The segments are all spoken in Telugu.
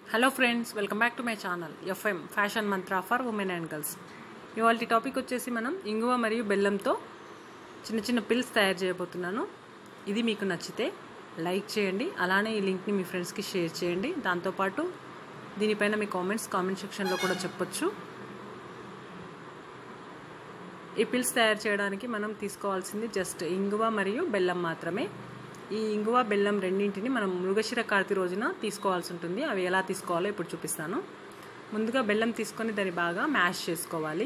hello friends welcome back to my channel FM fashion Mantra for women and girls ఇవాళ టాపిక్ వచ్చేసి మనం ఇంగువ మరియు బెల్లంతో చిన్న చిన్న పిల్స్ తయారు చేయబోతున్నాను ఇది మీకు నచ్చితే లైక్ చేయండి అలానే ఈ లింక్ని మీ ఫ్రెండ్స్కి షేర్ చేయండి దాంతోపాటు దీనిపైన మీ కామెంట్స్ కామెంట్ సెక్షన్లో కూడా చెప్పొచ్చు ఈ పిల్స్ తయారు చేయడానికి మనం తీసుకోవాల్సింది జస్ట్ ఇంగువ మరియు బెల్లం మాత్రమే ఈ ఇంగువ బెల్లం రెండింటిని మనం మృగశిర కార్తీ రోజున తీసుకోవాల్సి ఉంటుంది అవి ఎలా తీసుకోవాలో ఇప్పుడు చూపిస్తాను ముందుగా బెల్లం తీసుకొని దాన్ని బాగా మ్యాష్ చేసుకోవాలి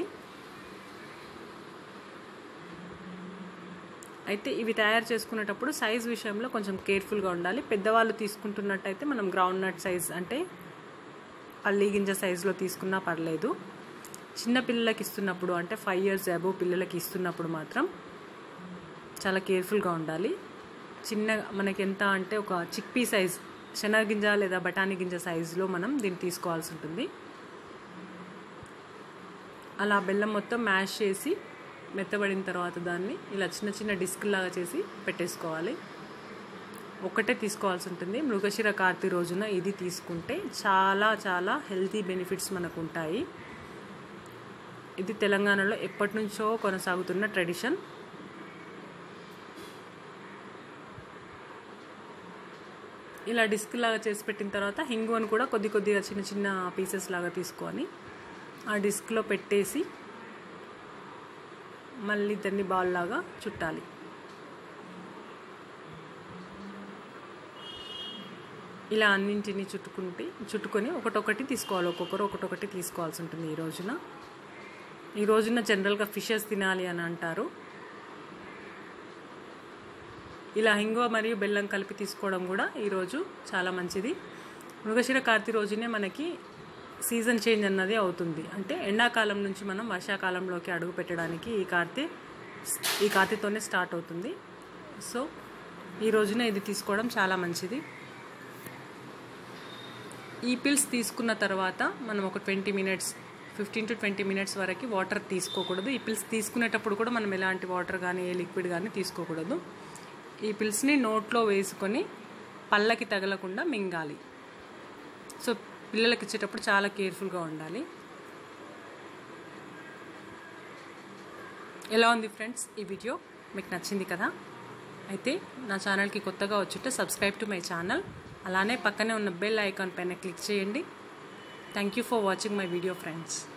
అయితే ఇవి తయారు చేసుకునేటప్పుడు సైజ్ విషయంలో కొంచెం కేర్ఫుల్గా ఉండాలి పెద్దవాళ్ళు తీసుకుంటున్నట్టయితే మనం గ్రౌండ్ నట్ సైజ్ అంటే పల్లి గింజ సైజులో తీసుకున్నా పర్లేదు చిన్న పిల్లలకి ఇస్తున్నప్పుడు అంటే ఫైవ్ ఇయర్స్ అబోవ్ పిల్లలకి ఇస్తున్నప్పుడు మాత్రం చాలా కేర్ఫుల్గా ఉండాలి చిన్న మనకి ఎంత అంటే ఒక చిక్పీ సైజ్ శనగగింజ లేదా బఠానీ గింజ సైజులో మనం దీన్ని తీసుకోవాల్సి ఉంటుంది అలా బెల్లం మొత్తం మ్యాష్ చేసి మెత్తబడిన తర్వాత దాన్ని ఇలా చిన్న చిన్న డిస్క్ లాగా చేసి పెట్టేసుకోవాలి ఒక్కటే తీసుకోవాల్సి ఉంటుంది మృగశిర కార్తీ రోజున ఇది తీసుకుంటే చాలా చాలా హెల్తీ బెనిఫిట్స్ మనకు ఉంటాయి ఇది తెలంగాణలో ఎప్పటి నుంచో కొనసాగుతున్న ట్రెడిషన్ ఇలా డిస్క్ లాగా చేసి పెట్టిన తర్వాత హింగువను కూడా కొద్ది కొద్దిగా చిన్న చిన్న పీసెస్ లాగా తీసుకొని ఆ డిస్క్లో పెట్టేసి మళ్ళీ దాన్ని బాల్ లాగా చుట్టాలి ఇలా అన్నింటినీ చుట్టుకుంటే చుట్టుకొని ఒకటొకటి తీసుకోవాలి ఒక్కొక్కరు ఒకటొకటి తీసుకోవాల్సి ఉంటుంది ఈ రోజున ఈ రోజున జనరల్గా ఫిషెస్ తినాలి అని అంటారు ఇలా హింగువ మరియు బెల్లం కలిపి తీసుకోవడం కూడా ఈరోజు చాలా మంచిది మృగశిర కార్తీ రోజునే మనకి సీజన్ చేంజ్ అన్నది అవుతుంది అంటే ఎండాకాలం నుంచి మనం వర్షాకాలంలోకి అడుగు పెట్టడానికి ఈ కార్తీ ఈ కార్తీతోనే స్టార్ట్ అవుతుంది సో ఈ రోజున ఇది తీసుకోవడం చాలా మంచిది ఈ పిల్స్ తీసుకున్న తర్వాత మనం ఒక twenty minutes fifteen to twenty minutes వరకు వాటర్ తీసుకోకూడదు ఈ పిల్స్ తీసుకునేటప్పుడు కూడా మనం ఎలాంటి వాటర్ కానీ ఏ లిక్విడ్ కానీ తీసుకోకూడదు ఈ పిల్స్ని నోట్లో వేసుకొని పళ్ళకి తగలకుండా మింగాలి సో పిల్లలకి ఇచ్చేటప్పుడు చాలా కేర్ఫుల్గా ఉండాలి ఎలా ఉంది ఫ్రెండ్స్ ఈ వీడియో మీకు నచ్చింది కదా అయితే నా ఛానల్కి కొత్తగా వచ్చుంటే సబ్స్క్రైబ్ టు మై ఛానల్ అలానే పక్కనే ఉన్న బెల్ ఐకాన్ పైన క్లిక్ చేయండి thank you for watching my video friends